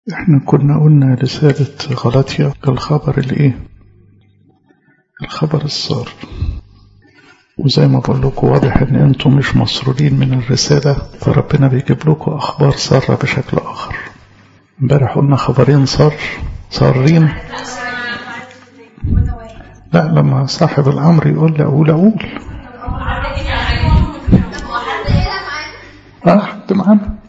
احنا كنا قلنا رسالة غلطية الخبر الايه الخبر السار وزي ما بقول لكم واضح ان انتم مش مسرورين من الرسالة فربنا بيجيب لكم اخبار سارة بشكل اخر امبارح قلنا خبرين صار سارين لا لما صاحب الامر يقول لي اقول اقول اه حد معانا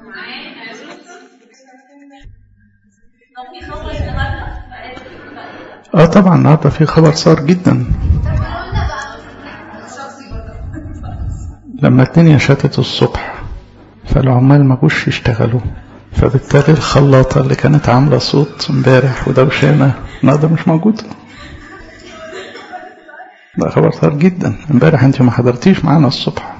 اه طبعا النهارده في خبر صار جدا لما الدنيا شتت الصبح فالعمال ما جوش يشتغلوا فبالتالي الخلاطة اللي كانت عاملة صوت امبارح ودوشانة النهارده مش موجودة ده خبر صار جدا امبارح انت ما حضرتيش معانا الصبح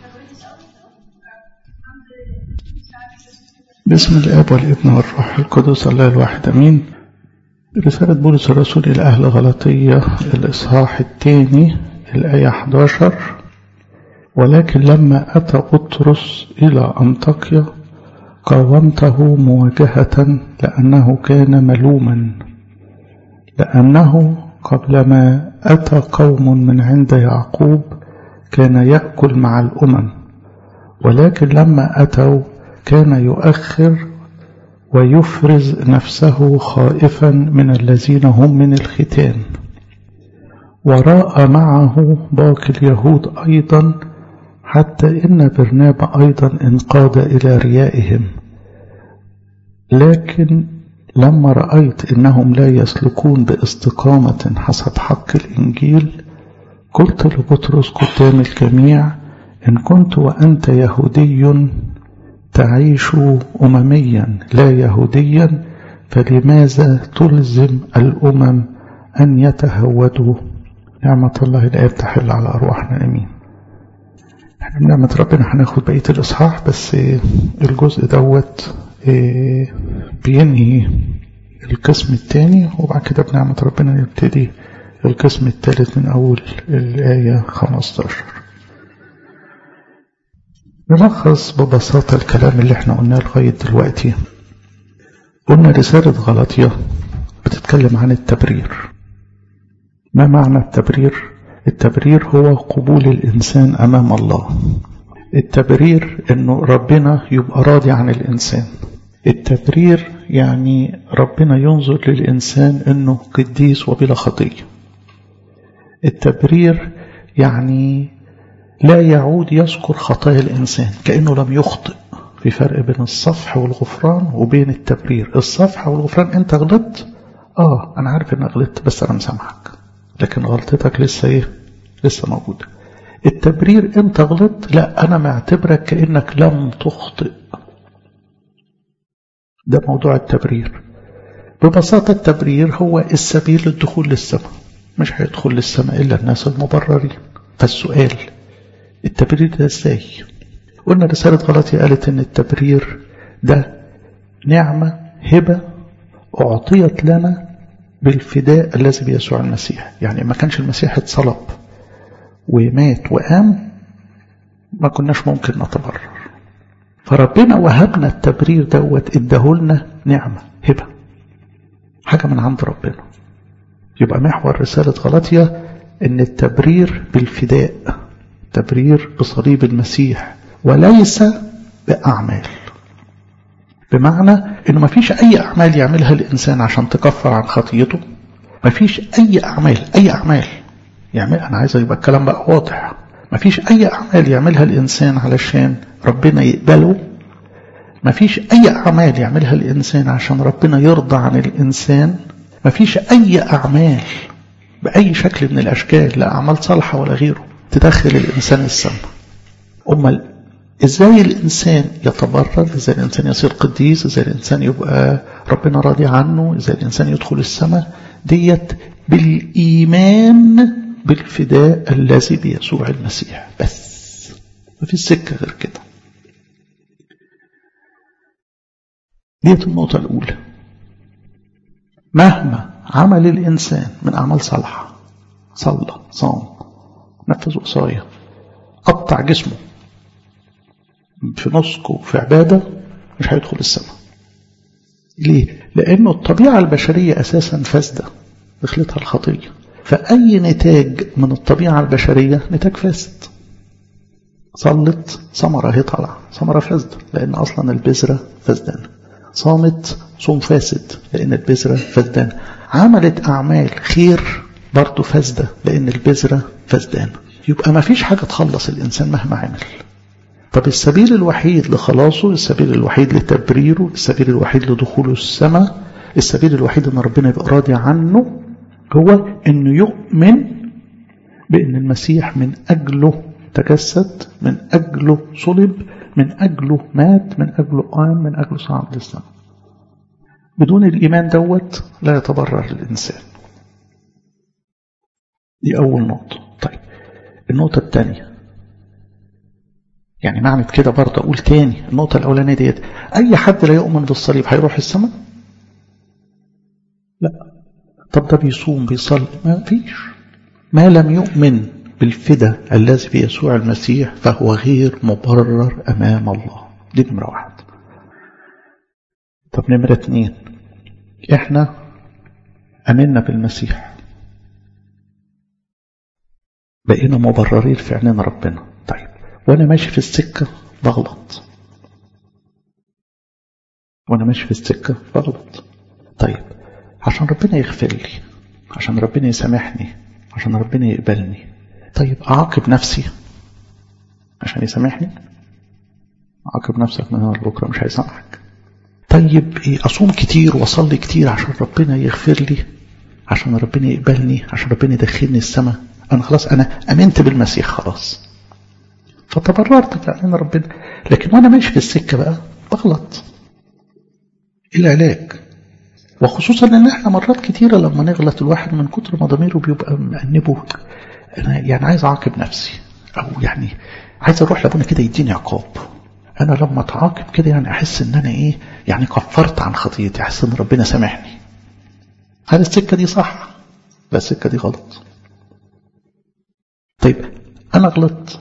باسم الاب والابن والروح القدس الله الواحد امين رسالة بولس الرسول إلى أهل غلطية الإصحاح الثاني الآية 11 ولكن لما أتى بطرس إلى أنطاكيا قاومته مواجهة لأنه كان ملوما لأنه قبلما أتى قوم من عند يعقوب كان يأكل مع الأمم ولكن لما أتوا كان يؤخر ويفرز نفسه خائفا من الذين هم من الختان وراء معه باقي اليهود أيضا حتى إن برنابا أيضا انقاد إلى ريائهم لكن لما رأيت إنهم لا يسلكون باستقامة حسب حق الإنجيل قلت لبطرس قدام الجميع إن كنت وأنت يهودي تعيش أمميا لا يهوديا فلماذا تلزم الأمم أن يتهودوا نعمة الله الآب تحل على أرواحنا أمين احنا بنعمة ربنا هناخد بقية الإصحاح بس الجزء دوت بينهي القسم الثاني وبعد كده بنعمة ربنا نبتدي القسم الثالث من أول الآية 15 نلخص ببساطة الكلام اللي احنا قلناه لغاية دلوقتي قلنا رسالة غلطية بتتكلم عن التبرير ما معنى التبرير؟ التبرير هو قبول الإنسان أمام الله التبرير أنه ربنا يبقى راضي عن الإنسان التبرير يعني ربنا ينظر للإنسان أنه قديس وبلا خطية التبرير يعني لا يعود يذكر خطايا الإنسان كأنه لم يخطئ في فرق بين الصفح والغفران وبين التبرير الصفح والغفران أنت غلطت آه أنا عارف أنك غلطت بس أنا مسامحك لكن غلطتك لسه إيه لسه موجودة التبرير أنت غلطت لا أنا معتبرك كأنك لم تخطئ ده موضوع التبرير ببساطة التبرير هو السبيل للدخول للسماء مش هيدخل للسماء إلا الناس المبررين فالسؤال التبرير ده ازاي قلنا رسالة غلطية قالت ان التبرير ده نعمة هبة أعطيت لنا بالفداء الذي بيسوع المسيح يعني ما كانش المسيح اتصلب ومات وقام ما كناش ممكن نتبرر فربنا وهبنا التبرير دوت اداهولنا نعمة هبة حاجة من عند ربنا يبقى محور رسالة غلطية ان التبرير بالفداء تبرير بصليب المسيح وليس بأعمال بمعنى انه ما فيش اي اعمال يعملها الانسان عشان تكفر عن خطيته ما فيش اي اعمال اي اعمال يعمل انا عايز يبقى الكلام بقى واضح ما فيش اي اعمال يعملها الانسان علشان ربنا يقبله ما فيش اي اعمال يعملها الانسان عشان ربنا يرضى عن الانسان ما فيش اي اعمال باي شكل من الاشكال لا اعمال صالحه ولا غيره تدخل الإنسان السماء أمال إزاي الإنسان يتبرر إزاي الإنسان يصير قديس إزاي الإنسان يبقى ربنا راضي عنه إزاي الإنسان يدخل السماء ديت بالإيمان بالفداء الذي بيسوع المسيح بس ما في سكة غير كده ديت النقطة الأولى مهما عمل الإنسان من أعمال صالحة صلى صام نفذ وصايا قطع جسمه في نسك وفي عبادة مش هيدخل السماء ليه؟ لأنه الطبيعة البشرية أساسا فاسدة دخلتها الخطية فأي نتاج من الطبيعة البشرية نتاج فاسد صلت ثمرة هي طالعة ثمرة فاسدة لأن أصلا البذرة فاسدانة صامت صوم فاسد لأن البذرة فاسدانة عملت أعمال خير برضه فاسدة لأن البذرة فاسدانة يبقى ما فيش حاجة تخلص الإنسان مهما عمل طب السبيل الوحيد لخلاصه السبيل الوحيد لتبريره السبيل الوحيد لدخوله السماء السبيل الوحيد ان ربنا يبقى راضي عنه هو انه يؤمن بان المسيح من اجله تجسد من اجله صلب من اجله مات من اجله قام من اجله صعد للسماء بدون الايمان دوت لا يتبرر الانسان دي اول نقطه طيب النقطه الثانيه يعني معنى كده برضه أقول تاني النقطة الأولانية ديت أي حد لا يؤمن بالصليب هيروح السماء؟ لا طب ده بيصوم بيصلي ما فيش ما لم يؤمن بالفدا الذي في يسوع المسيح فهو غير مبرر أمام الله دي نمرة واحد طب نمرة اتنين احنا أمنا بالمسيح بقينا مبررين في عينين ربنا طيب وانا ماشي في السكة بغلط وانا ماشي في السكة بغلط طيب عشان ربنا يغفر لي عشان ربنا يسامحني عشان ربنا يقبلني طيب اعاقب نفسي عشان يسامحني عاقب نفسك من هنا لبكره مش هيسامحك طيب ايه اصوم كتير واصلي كتير عشان ربنا يغفر لي عشان ربنا يقبلني عشان ربنا يدخلني السماء انا خلاص انا امنت بالمسيح خلاص فتبررت في عين ربنا لكن وانا ماشي في السكه بقى بغلط ايه العلاج وخصوصا ان احنا مرات كتيره لما نغلط الواحد من كتر ما ضميره بيبقى مأنبه انا يعني عايز اعاقب نفسي او يعني عايز اروح لابونا كده يديني عقاب انا لما اتعاقب كده يعني احس ان انا ايه يعني كفرت عن خطيتي احس ان ربنا سامحني هل السكه دي صح لا السكه دي غلط طيب انا غلطت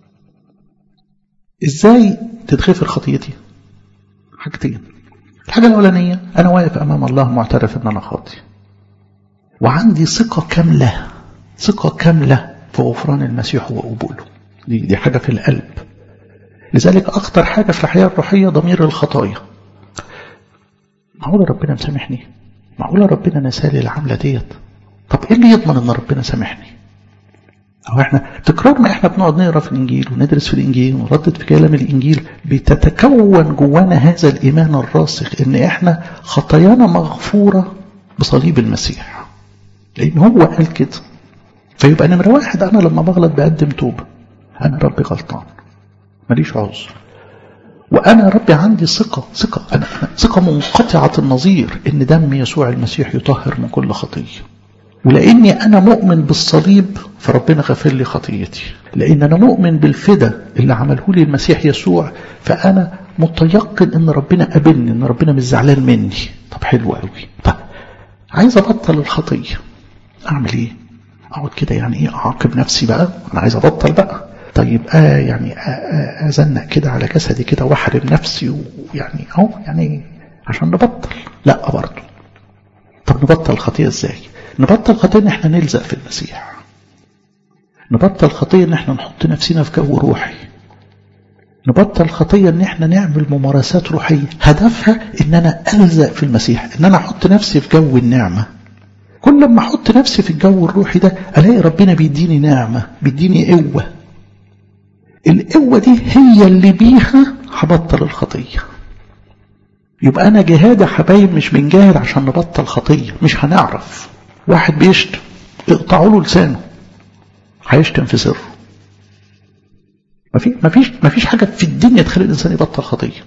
ازاي تتغفر خطيتي حاجتين الحاجة الأولانية أنا واقف أمام الله معترف أن أنا خاطي وعندي ثقة كاملة ثقة كاملة في غفران المسيح وقبوله دي, دي حاجة في القلب لذلك أخطر حاجة في الحياة الروحية ضمير الخطايا معقولة ربنا مسامحني معقولة ربنا نسالي العملة ديت طب ايه اللي يضمن ان ربنا سامحني أو إحنا تكرار ما إحنا بنقعد نقرا في الإنجيل وندرس في الإنجيل ونردد في كلام الإنجيل بتتكون جوانا هذا الإيمان الراسخ إن إحنا خطايانا مغفورة بصليب المسيح لأن هو قال كده فيبقى نمرة واحد أنا لما بغلط بقدم توبة أنا ربي غلطان ماليش عذر وأنا ربي عندي ثقة ثقة أنا ثقة منقطعة النظير إن دم يسوع المسيح يطهر من كل خطية ولاني انا مؤمن بالصليب فربنا غفر لي خطيتي لان انا مؤمن بالفدا اللي عمله لي المسيح يسوع فانا متيقن ان ربنا قابلني ان ربنا مش زعلان مني طب حلو قوي طب عايز ابطل الخطيه اعمل ايه اقعد كده يعني ايه اعاقب نفسي بقى انا عايز ابطل بقى طيب آه يعني آه ازنق كده على جسدي كده واحرم نفسي ويعني اهو يعني عشان نبطل لا برضه طب نبطل الخطيه ازاي نبطل خطية ان احنا نلزق في المسيح نبطل خطية ان احنا نحط نفسنا في جو روحي نبطل خطية ان احنا نعمل ممارسات روحية هدفها ان انا الزق في المسيح ان انا احط نفسي في جو النعمة كل ما احط نفسي في الجو الروحي ده الاقي ربنا بيديني نعمة بيديني قوة القوة دي هي اللي بيها هبطل الخطية يبقى انا جهاد يا حبايب مش بنجاهد عشان نبطل خطية مش هنعرف واحد بيشتم اقطعوا له لسانه هيشتم في سره مفيش مفيش مفيش حاجه في الدنيا تخلي الانسان يبطل خطيه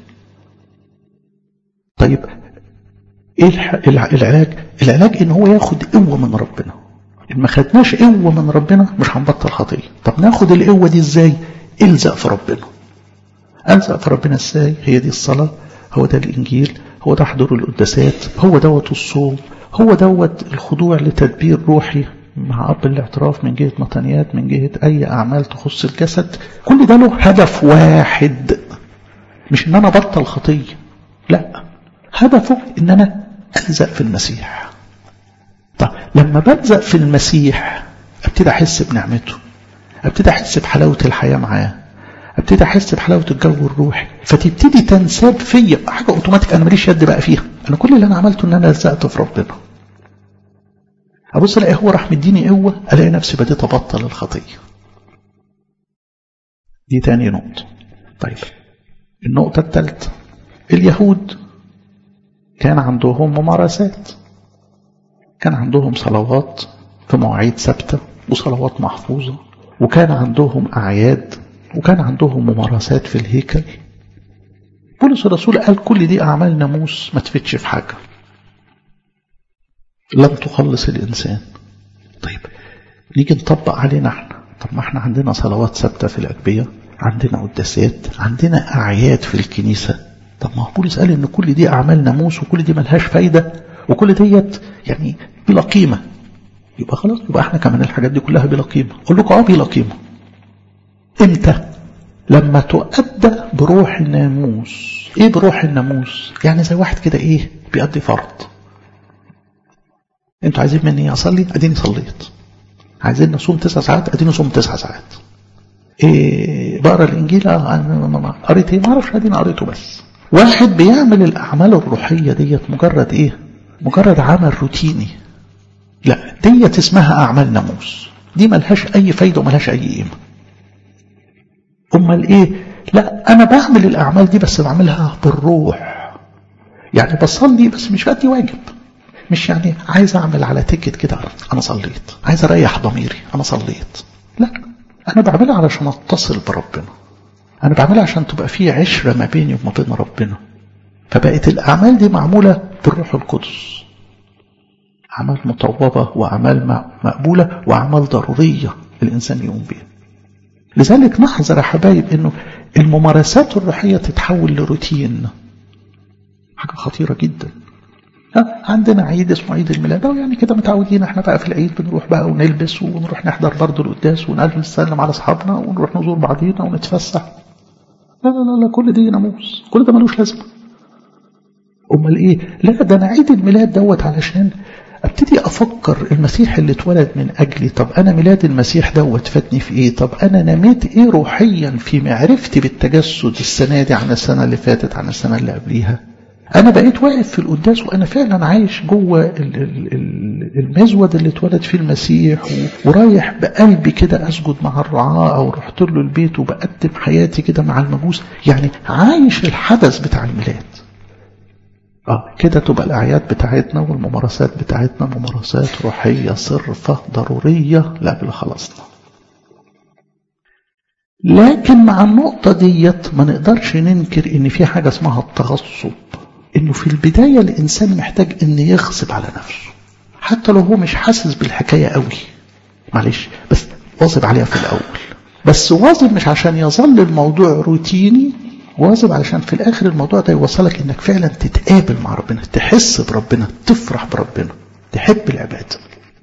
طيب ايه العلاج العلاج ان هو ياخد قوه من ربنا ان ما خدناش قوه من ربنا مش هنبطل خطيه طب ناخد القوه دي ازاي الزق في ربنا الزق في ربنا ازاي هي دي الصلاه هو ده الانجيل هو ده حضور القداسات هو دوت الصوم هو دوت الخضوع لتدبير روحي مع أب الاعتراف من جهة مطنيات من جهة أي أعمال تخص الجسد كل ده له هدف واحد مش إن أنا بطل خطية لا هدفه ان انا الزق في المسيح طب لما بلزق في المسيح ابتدي احس بنعمته ابتدي احس بحلاوه الحياه معاه ابتدي احس بحلاوه الجو الروحي فتبتدي تنساب فيا حاجه اوتوماتيك انا ماليش يد بقى فيها انا كل اللي انا عملته ان انا لزقت في ربنا ابص الاقي هو راح مديني قوه الاقي نفسي بديت ابطل الخطيه دي تاني نقطه طيب النقطه الثالثه اليهود كان عندهم ممارسات كان عندهم صلوات في مواعيد ثابته وصلوات محفوظه وكان عندهم اعياد وكان عندهم ممارسات في الهيكل بولس الرسول قال كل دي أعمال ناموس ما تفتش في حاجة لم تخلص الإنسان طيب نيجي نطبق علينا احنا طب ما احنا عندنا صلوات ثابتة في الأجبية عندنا قداسات عندنا أعياد في الكنيسة طب ما بولس قال إن كل دي أعمال ناموس وكل دي ملهاش فايدة وكل ديت يعني بلا قيمة يبقى خلاص يبقى احنا كمان الحاجات دي كلها بلا قيمة أقول لكم اه بلا قيمة امتى لما تؤدى بروح الناموس ايه بروح الناموس يعني زي واحد كده ايه بيأدي فرض انتوا عايزين مني اصلي اديني صليت عايزين نصوم تسع ساعات اديني صوم تسع ساعات ايه بقرا الانجيل انا قريت ايه ما اعرفش اديني قريته بس واحد بيعمل الاعمال الروحيه ديت مجرد ايه مجرد عمل روتيني لا ديت اسمها اعمال ناموس دي ملهاش اي فايده وملهاش اي قيمه امال ايه لا انا بعمل الاعمال دي بس بعملها بالروح يعني بصلي بس مش بدي واجب مش يعني عايز اعمل على تيكت كده انا صليت عايز اريح ضميري انا صليت لا انا بعملها علشان اتصل بربنا انا بعملها عشان تبقى في عشره ما بيني وما بين ربنا فبقت الاعمال دي معموله بالروح القدس اعمال مطوبه واعمال مقبوله واعمال ضروريه الانسان يقوم بيها لذلك نحذر يا حبايب انه الممارسات الروحيه تتحول لروتين حاجه خطيره جدا عندنا عيد اسمه عيد الميلاد يعني كده متعودين احنا بقى في العيد بنروح بقى ونلبس ونروح نحضر برضه القداس ونقابل نسلم على اصحابنا ونروح نزور بعضينا ونتفسح لا لا لا لا كل دي ناموس كل ده ملوش لازمه امال ايه لا ده انا عيد الميلاد دوت علشان ابتدي افكر المسيح اللي اتولد من اجلي طب انا ميلاد المسيح دوت فاتني في ايه طب انا نميت ايه روحيا في معرفتي بالتجسد السنه دي عن السنه اللي فاتت عن السنه اللي قبليها انا بقيت واقف في القداس وانا فعلا عايش جوه المزود اللي اتولد فيه المسيح ورايح بقلبي كده اسجد مع الرعاة او رحت له البيت وبقدم حياتي كده مع المجوس يعني عايش الحدث بتاع الميلاد اه كده تبقى الاعياد بتاعتنا والممارسات بتاعتنا ممارسات روحيه صرفه ضروريه لاجل خلاصنا لكن مع النقطه ديت ما نقدرش ننكر ان في حاجه اسمها التغصب انه في البدايه الانسان محتاج ان يغصب على نفسه حتى لو هو مش حاسس بالحكايه قوي معلش بس واظب عليها في الاول بس واظب مش عشان يظل الموضوع روتيني واظب علشان في الاخر الموضوع ده يوصلك انك فعلا تتقابل مع ربنا تحس بربنا تفرح بربنا تحب العباده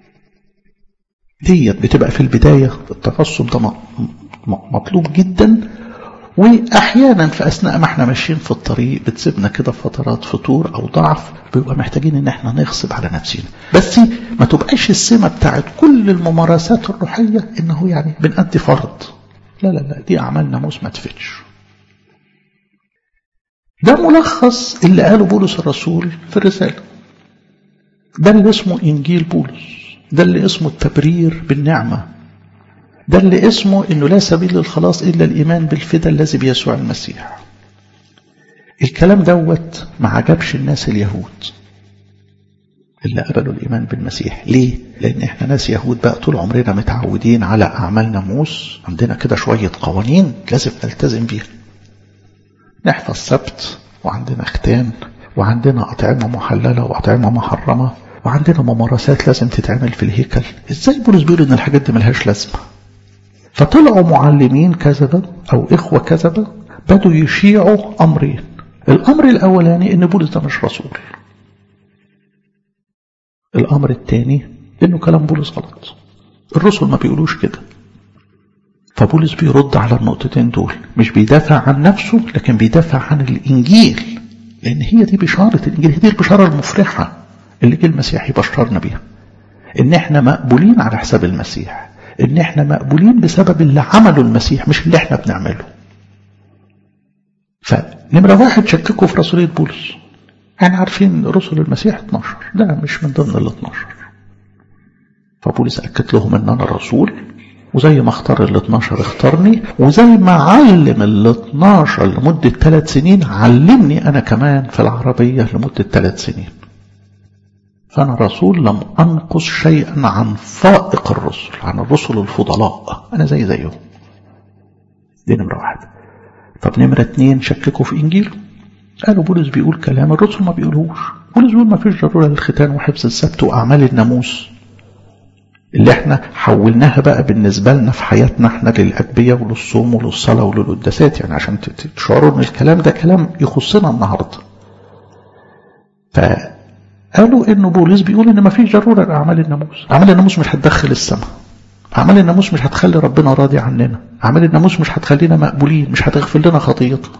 ديت بتبقى في البدايه التغصب ده مطلوب جدا واحيانا في اثناء ما احنا ماشيين في الطريق بتسيبنا كده فترات فتور او ضعف بيبقى محتاجين ان احنا نغصب على نفسنا بس ما تبقاش السمه بتاعت كل الممارسات الروحيه انه يعني بنأدي فرض لا لا لا دي اعمال ناموس ما تفتش ده ملخص اللي قاله بولس الرسول في الرسالة ده اللي اسمه إنجيل بولس ده اللي اسمه التبرير بالنعمة ده اللي اسمه إنه لا سبيل للخلاص إلا الإيمان بالفدا الذي بيسوع المسيح الكلام دوت ما عجبش الناس اليهود اللي قبلوا الإيمان بالمسيح ليه؟ لأن إحنا ناس يهود بقى طول عمرنا متعودين على أعمال ناموس عندنا كده شوية قوانين لازم نلتزم بيها نحفظ سبت وعندنا ختان وعندنا أطعمة محللة وأطعمة محرمة وعندنا ممارسات لازم تتعمل في الهيكل ازاي بولس بيقول ان الحاجات دي ملهاش لازمة فطلعوا معلمين كذبة او اخوة كذبة بدوا يشيعوا امرين الامر الاولاني ان بولس ده مش رسول الامر الثاني انه كلام بولس غلط الرسل ما بيقولوش كده فبولس بيرد على النقطتين دول مش بيدافع عن نفسه لكن بيدافع عن الإنجيل لأن هي دي بشارة الإنجيل هي دي البشارة المفرحة اللي جه المسيح يبشرنا بيها إن إحنا مقبولين على حساب المسيح إن إحنا مقبولين بسبب اللي عمله المسيح مش اللي إحنا بنعمله فنمرة واحد شككوا في رسولية بولس احنا عارفين رسل المسيح 12 ده مش من ضمن ال 12 فبولس أكد لهم إن أنا رسول وزي ما اختار ال 12 اختارني وزي ما علم ال 12 لمدة ثلاث سنين علمني أنا كمان في العربية لمدة ثلاث سنين فأنا رسول لم أنقص شيئا عن فائق الرسل عن الرسل الفضلاء أنا زي زيهم دي نمرة واحد طب نمرة اتنين شككوا في إنجيله قالوا بولس بيقول كلام الرسل ما بيقولهوش بولس بيقول ما فيش ضرورة للختان وحفظ السبت وأعمال الناموس اللي احنا حولناها بقى بالنسبة لنا في حياتنا احنا للأدبية وللصوم وللصلاة وللقداسات يعني عشان تشعروا ان الكلام ده كلام يخصنا النهاردة فقالوا ان بولس بيقول ان ما فيش ضرورة لأعمال الناموس أعمال الناموس مش هتدخل السماء أعمال الناموس مش هتخلي ربنا راضي عننا أعمال الناموس مش هتخلينا مقبولين مش هتغفر لنا خطيتنا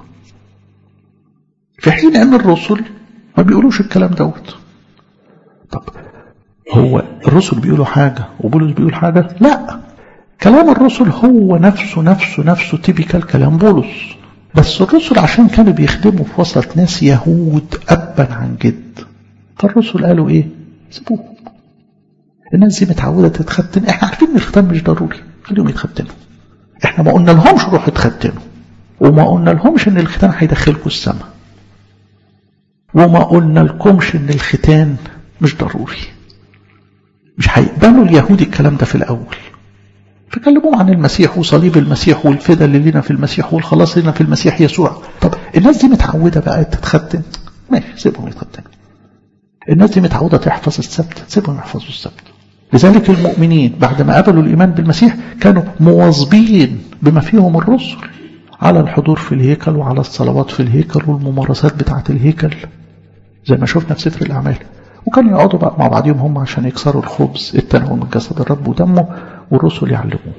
في حين أن الرسل ما بيقولوش الكلام دوت طب هو الرسل بيقولوا حاجة وبولس بيقول حاجة لا كلام الرسل هو نفسه نفسه نفسه تيبيكال كلام بولس بس الرسل عشان كانوا بيخدموا في وسط ناس يهود أبا عن جد فالرسل قالوا ايه سيبوهم الناس دي متعودة تتختن احنا عارفين ان الختان مش ضروري خليهم يتختنوا احنا ما قلنا لهمش روحوا اتختنوا وما قلنا لهمش ان الختان هيدخلكم السماء وما قلنا لكمش ان الختان مش ضروري مش هيقبلوا اليهود الكلام ده في الاول فكلموه عن المسيح وصليب المسيح والفدا اللي لنا في المسيح والخلاص لنا في المسيح يسوع طب الناس دي متعودة بقى تتختن ماشي سيبهم يتختنوا الناس دي متعودة تحفظ السبت سيبهم يحفظوا السبت لذلك المؤمنين بعد ما قبلوا الإيمان بالمسيح كانوا مواظبين بما فيهم الرسل على الحضور في الهيكل وعلى الصلوات في الهيكل والممارسات بتاعة الهيكل زي ما شفنا في سفر الأعمال وكانوا يقعدوا بقى مع بعضهم هم عشان يكسروا الخبز التناول من جسد الرب ودمه والرسل يعلموه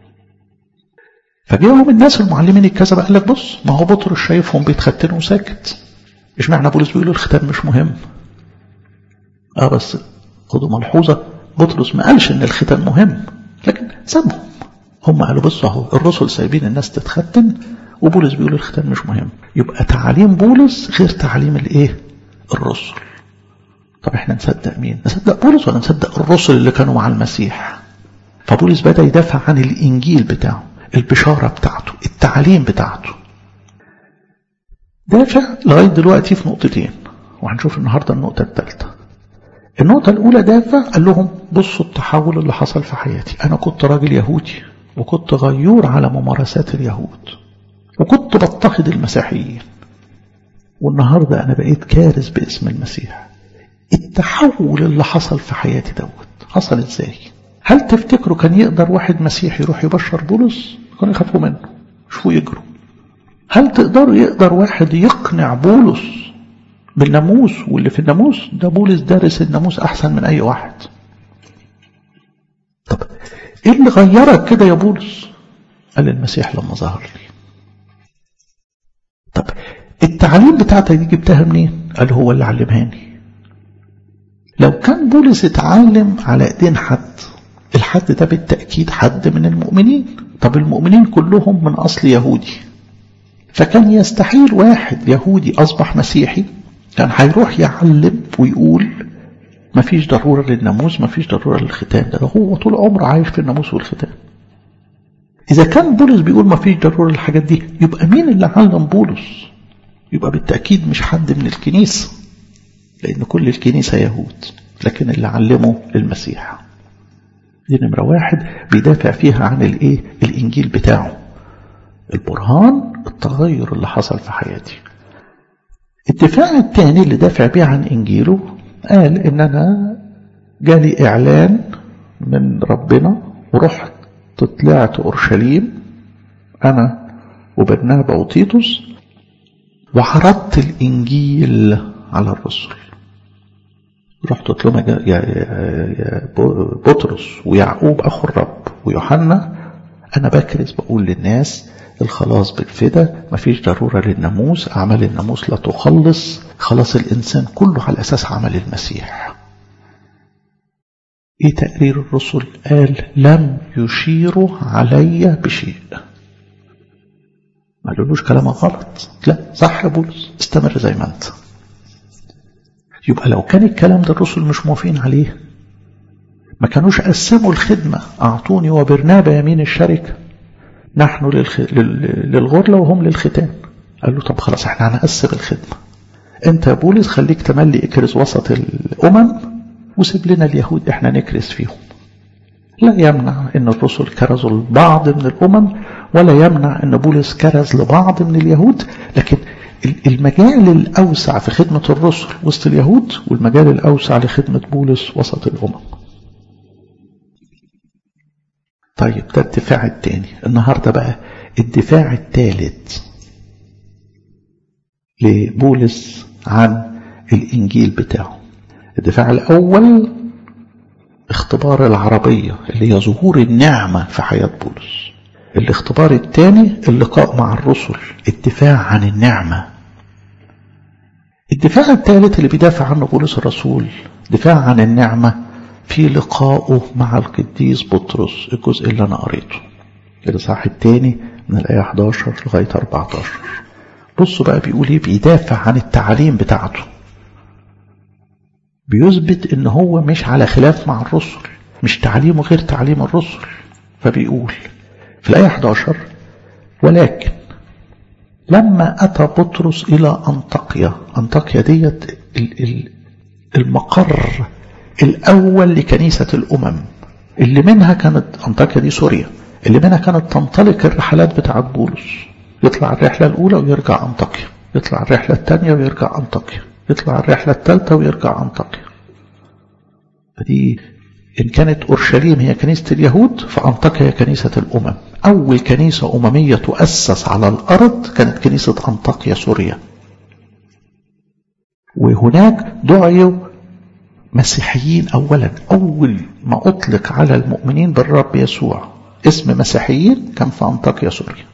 فجاهم الناس المعلمين الكذبة قال لك بص ما هو بطرس شايفهم بيتختنوا وساكت اشمعنى بولس بيقول الختان مش مهم اه بس خدوا ملحوظة بطرس ما قالش ان الختان مهم لكن سابهم هم قالوا بصوا اهو الرسل سايبين الناس تتختن وبولس بيقول الختان مش مهم يبقى تعاليم بولس غير تعاليم الايه الرسل طب احنا نصدق مين نصدق بولس ولا نصدق الرسل اللي كانوا مع المسيح فبولس بدأ يدافع عن الانجيل بتاعه البشارة بتاعته التعليم بتاعته دافع لغاية دلوقتي في نقطتين وهنشوف النهاردة النقطة الثالثة النقطة الأولى دافع قال لهم بصوا التحول اللي حصل في حياتي أنا كنت راجل يهودي وكنت غيور على ممارسات اليهود وكنت بضطهد المسيحيين والنهاردة أنا بقيت كارث باسم المسيح التحول اللي حصل في حياتي دوت حصل ازاي هل تفتكروا كان يقدر واحد مسيحي يروح يبشر بولس كانوا يخافوا منه شوفوا يجروا هل تقدروا يقدر واحد يقنع بولس بالناموس واللي في الناموس ده بولس دارس الناموس احسن من اي واحد طب ايه اللي غيرك كده يا بولس قال المسيح لما ظهر لي طب التعليم بتاعتك دي جبتها منين قال هو اللي علمهاني لو كان بولس اتعلم على ايدين حد الحد ده بالتأكيد حد من المؤمنين طب المؤمنين كلهم من أصل يهودي فكان يستحيل واحد يهودي أصبح مسيحي كان هيروح يعلم ويقول ما فيش ضرورة للناموس ما فيش ضرورة للختان ده هو طول عمره عايش في الناموس والختان إذا كان بولس بيقول ما فيش ضرورة للحاجات دي يبقى مين اللي علم بولس يبقى بالتأكيد مش حد من الكنيسة لأن كل الكنيسة يهود لكن اللي علمه المسيح دي نمرة واحد بيدافع فيها عن الايه الانجيل بتاعه البرهان التغير اللي حصل في حياتي الدفاع الثاني اللي دافع بيه عن انجيله قال ان انا جالي اعلان من ربنا ورحت طلعت اورشليم انا وبرنابا وتيتوس وعرضت الانجيل على الرسل رحت قلت لهم يا بطرس ويعقوب اخو الرب ويوحنا أنا بكرز بقول للناس الخلاص بالفدا مفيش ضرورة للناموس أعمال الناموس لا تخلص خلاص الإنسان كله على أساس عمل المسيح إيه تقرير الرسل قال لم يشيروا علي بشيء ما قالولوش كلامك غلط لا صح يا بولس استمر زي ما انت يبقى لو كان الكلام ده الرسل مش موافقين عليه ما كانوش قسموا الخدمة أعطوني وبرنابا يمين الشركة نحن للخ... للغرلة وهم للختان قال له طب خلاص احنا هنقسم الخدمة انت يا بولس خليك تملي اكرز وسط الأمم وسيب لنا اليهود احنا نكرز فيهم لا يمنع ان الرسل كرزوا لبعض من الأمم ولا يمنع ان بولس كرز لبعض من اليهود لكن المجال الأوسع في خدمة الرسل وسط اليهود والمجال الأوسع لخدمة بولس وسط الأمم طيب ده الدفاع الثاني النهاردة بقى الدفاع الثالث لبولس عن الإنجيل بتاعه الدفاع الأول اختبار العربية اللي هي ظهور النعمة في حياة بولس الاختبار الثاني اللقاء مع الرسل الدفاع عن النعمة الدفاع الثالث اللي بيدافع عنه بولس الرسول دفاع عن النعمة في لقائه مع القديس بطرس الجزء اللي أنا قريته الإصحاح الثاني من الآية 11 لغاية 14 بصوا بقى بيقول إيه بيدافع عن التعاليم بتاعته بيثبت إن هو مش على خلاف مع الرسل مش تعليمه غير تعليم الرسل فبيقول في الآية 11 ولكن لما أتى بطرس إلى أنطاكيا أنطاكيا ديت المقر الأول لكنيسة الأمم اللي منها كانت أنطاكيا دي سوريا اللي منها كانت تنطلق الرحلات بتاعت بولس يطلع الرحلة الأولى ويرجع أنطاكيا يطلع الرحلة الثانية ويرجع أنطاكيا يطلع الرحلة الثالثة ويرجع أنطاكيا فدي إن كانت أورشليم هي كنيسة اليهود فأنطاكيا هي كنيسة الأمم أول كنيسة أممية تؤسس على الأرض كانت كنيسة أنطاكيا سوريا وهناك دعيوا مسيحيين أولا أول ما أطلق على المؤمنين بالرب يسوع اسم مسيحيين كان في أنطاكيا سوريا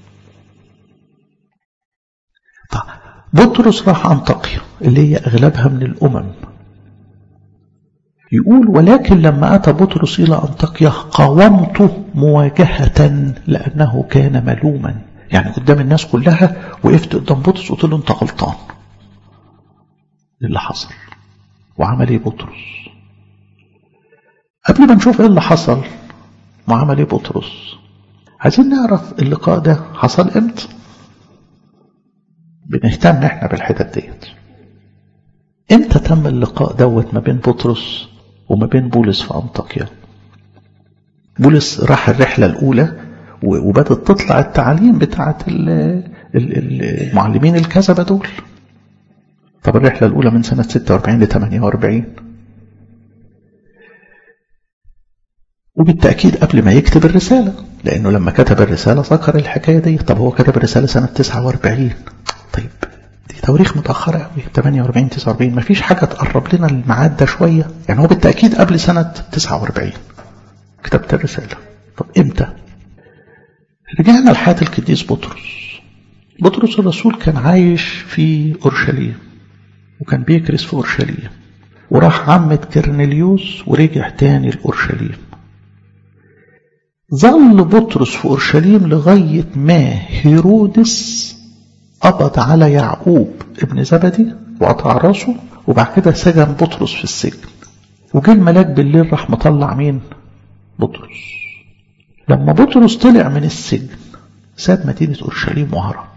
طيب بطرس راح أنطاكيا اللي هي أغلبها من الأمم يقول ولكن لما أتى بطرس إلى أنطاكيا قاومته مواجهة لأنه كان ملوما يعني قدام الناس كلها وقفت قدام بطرس وقلت له أنت غلطان اللي حصل وعمل ايه بطرس قبل ما نشوف ايه اللي حصل وعمل ايه بطرس عايزين نعرف اللقاء ده حصل امتى بنهتم احنا بالحتت ديت امتى تم اللقاء دوت ما بين بطرس وما بين بولس في انطاكيا بولس راح الرحلة الأولى وبدأت تطلع التعاليم بتاعت المعلمين الكذبة دول طب الرحلة الأولى من سنة 46 ل 48 وبالتأكيد قبل ما يكتب الرسالة لأنه لما كتب الرسالة ذكر الحكاية دي طب هو كتب الرسالة سنة 49 طيب دي تواريخ متأخرة قوي 48 49 ما فيش حاجة تقرب لنا الميعاد ده شوية يعني هو بالتأكيد قبل سنة 49 كتبت الرسالة طب امتى رجعنا لحياة القديس بطرس بطرس الرسول كان عايش في أورشليم وكان بيكرس في أورشليم وراح عمة كرنليوس ورجع تاني لأورشليم ظل بطرس في أورشليم لغاية ما هيرودس قبض على يعقوب ابن زبدي وقطع راسه وبعد كده سجن بطرس في السجن وجه الملاك بالليل راح مطلع مين بطرس لما بطرس طلع من السجن ساب مدينة أورشليم وهرب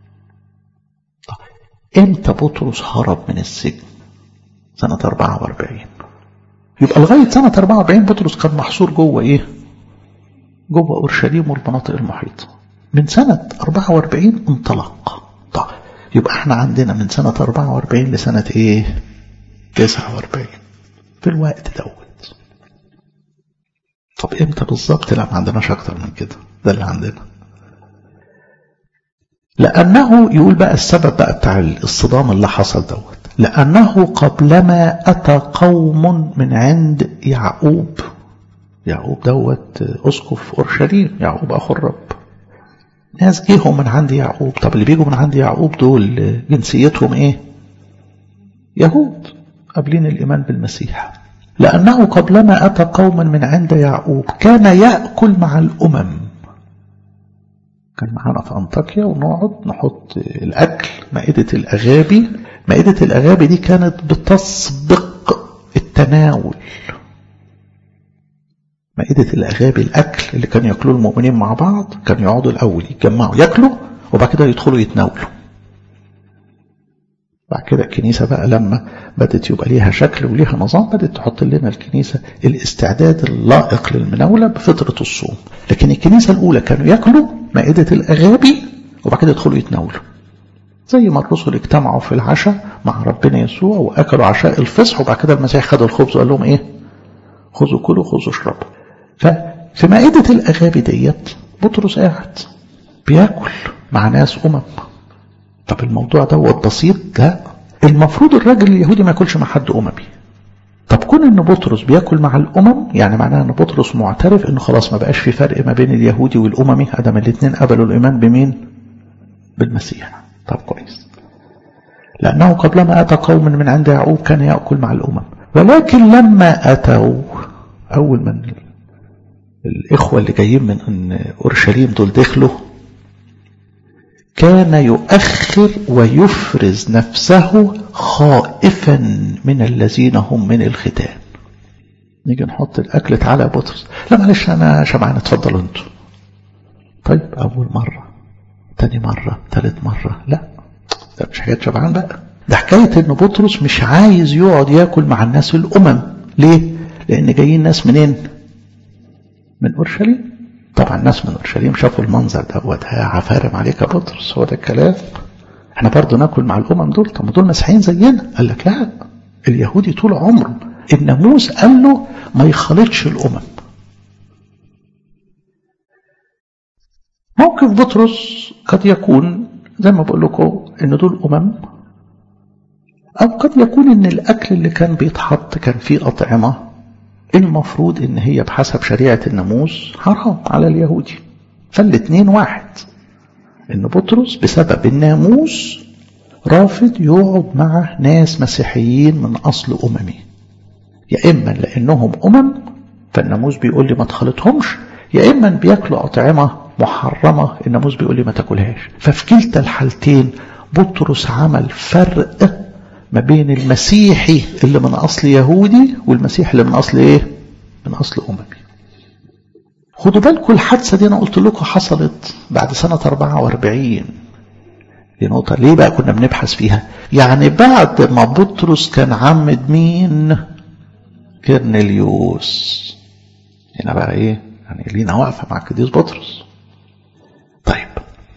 امتى بطرس هرب من السجن سنة 44 يبقى لغاية سنة 44 بطرس كان محصور جوه ايه جوه اورشليم والمناطق المحيطة من سنة 44 انطلق طيب يبقى احنا عندنا من سنة 44 لسنة ايه 49 في الوقت دوت طب امتى بالظبط لا ما عندناش اكتر من كده ده اللي عندنا لأنه يقول بقى السبب بقى بتاع الصدام اللي حصل دوت لأنه قبلما أتى قوم من عند يعقوب يعقوب دوت أسقف أورشليم يعقوب أخو الرب ناس جيهم من عند يعقوب طب اللي بيجوا من عند يعقوب دول جنسيتهم ايه يهود قابلين الإيمان بالمسيح لأنه قبلما أتى قوما من عند يعقوب كان يأكل مع الأمم كان معانا في أنطاكيا ونقعد نحط الأكل مائدة الأغابي مائدة الأغابي دي كانت بتسبق التناول مائدة الأغابي الأكل اللي كانوا يأكلوه المؤمنين مع بعض كانوا يقعدوا الأول يتجمعوا يأكلوا وبعد كده يدخلوا يتناولوا بعد كده الكنيسة بقى لما بدت يبقى ليها شكل وليها نظام بدت تحط لنا الكنيسة الاستعداد اللائق للمناولة بفترة الصوم لكن الكنيسة الأولى كانوا يأكلوا مائدة الأغابي وبعد كده يدخلوا يتناولوا زي ما الرسل اجتمعوا في العشاء مع ربنا يسوع وأكلوا عشاء الفصح وبعد كده المسيح خد الخبز وقال لهم إيه خذوا كلوا خذوا اشربوا ففي مائدة الأغابي ديت بطرس قاعد بياكل مع ناس أمم طب الموضوع دوت بسيط لا المفروض الراجل اليهودي ما ياكلش مع حد أممي طب كون ان بطرس بياكل مع الامم يعني معناها ان بطرس معترف انه خلاص ما بقاش في فرق ما بين اليهودي والاممي ادم الاثنين قبلوا الايمان بمين بالمسيح طب كويس لانه قبلما اتى قوم من عند يعقوب كان ياكل مع الامم ولكن لما اتوا اول من الاخوه اللي جايين من اورشليم دول دخلوا كان يؤخر ويفرز نفسه خائفا من الذين هم من الختان نيجي نحط الاكل تعالى يا بطرس لا معلش انا شبعان اتفضلوا انتوا طيب اول مره تاني مره تالت مره لا ده مش حكايه شبعان بقى ده حكايه ان بطرس مش عايز يقعد ياكل مع الناس الامم ليه لان جايين ناس منين من اورشليم طبعا الناس من اورشليم شافوا المنظر دوت عفارم عليك يا بطرس هو ده الكلام احنا برضه ناكل مع الامم دول طب ما دول مسيحيين زينا قال لك لا اليهودي طول عمره الناموس قال له ما يخالطش الامم موقف بطرس قد يكون زي ما بقول لكم ان دول امم او قد يكون ان الاكل اللي كان بيتحط كان فيه اطعمه المفروض ان هي بحسب شريعة الناموس حرام على اليهودي فالاتنين واحد ان بطرس بسبب الناموس رافض يقعد مع ناس مسيحيين من اصل اممي يا اما لانهم امم فالناموس بيقول لي ما تخلطهمش يا اما بياكلوا اطعمه محرمه الناموس بيقول لي ما تاكلهاش ففي كلتا الحالتين بطرس عمل فرق ما بين المسيحي اللي من أصل يهودي والمسيح اللي من أصل إيه؟ من أصل أممي خدوا بالكم الحادثة دي أنا قلت لكم حصلت بعد سنة 44 دي نقطة ليه بقى كنا بنبحث فيها يعني بعد ما بطرس كان عمد مين كرنليوس هنا بقى ايه يعني لينا واقفة مع القديس بطرس طيب